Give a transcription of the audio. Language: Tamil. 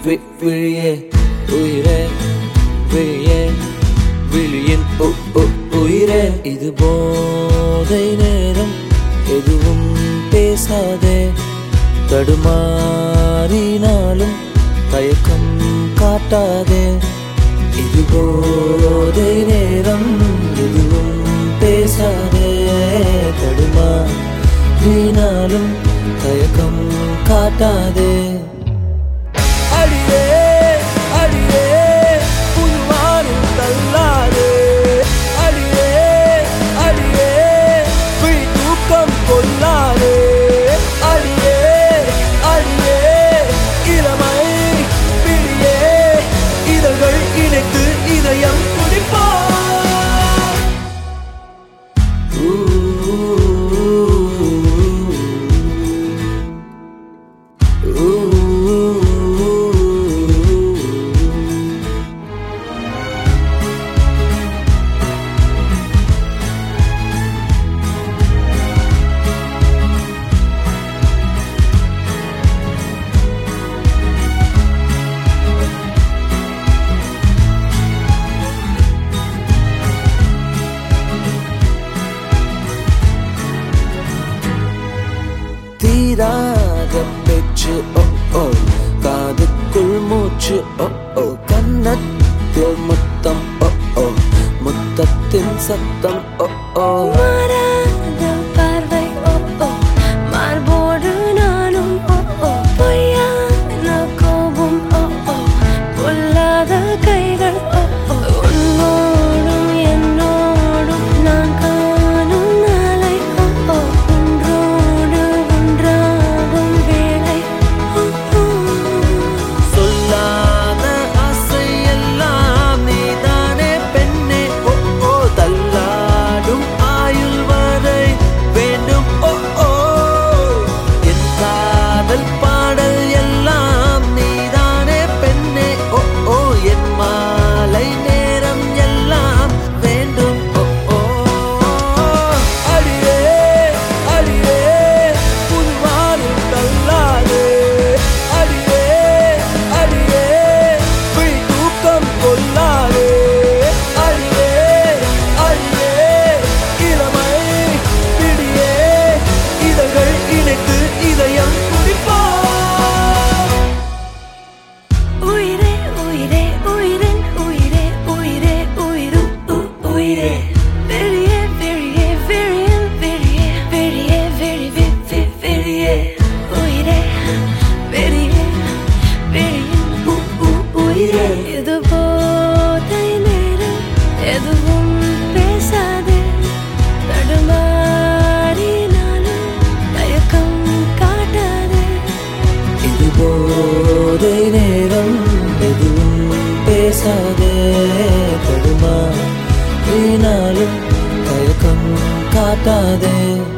வி- விழியே உயிரே விழியே விழியின் உ- உ- உயிரே இது போதை நேரம் எதுவும் பேசாதே தடுமாறினாலும் தயக்கம் காட்டாதே இது போதை நேரம் எதுவும் பேசாதே தடுமாறினாலும் தயக்கம் காட்டாதே அடியே அடியே புதுவானில் தள்ளாதே அடியே அடியே விழி தூக்கம் கொள்ளாதே அடியே அடியே இளமை பிடியே இதழ்கள் இணைத்து இதயம் துடிப்பா தீராத பேச்சு ஓ ஓ காதுக்குள் மூச்சு ஓ ஓ கன்னத்தில் முத்தம் ஓ ஓ முத்தத்தின் சத்தம் ஓ ஓ மாறாத பார்வை ஓ ஓ மார்போடு நானும் ஓ ஓ பொய்யான கோபம் ஓ ஓ பொல்லாத கைகள் ஓ ஓ உன்னோடும் என்னோடும் நான் காணும் நாளை ஓ ஓ ஒன்றோடு ஒன்றாகும் வேளை ஓ ஓ சொல்லாத ஆசை எல்லாம் நீதானே பெண்ணே ஓ ஓ தள்ளாடும் ஆயுள் வரை வேண்டும் ஓ ஓ என் காதல் பாடல் எல்லாம் நீதானே பெண்ணே ஓ ஓ என் மாலை நேரம் எல்லாம் வேண்டும் ஓ ஓ அடியே அடியே புதுவானில் தள்ளாதே அடியே அடியே விழி தூக்கம் கொள்ளாதே அடியே அடியே இளமை பிடியே இதழ்கள் இணைத்து இதயம் துடிப்பா உயிரே உயிரே உயிரின் உயிரே உயிரே உயிரும் உ- உயிரே வெளியே வெளியே வெளியில் வெளியே வெளியே வெளி வெ- வெ- வெளியே உயிரே வெளியே வெளியில் உ- உ- உயிரே இது போதை நேரம் எதுவும் பேசாதே தடுமாறினாலும் தயக்கம் காட்டாதே இது போதை நேரம் எதுவும் பேசாதே தடுமா வீணாலும் தயக்கம் காட்டாதே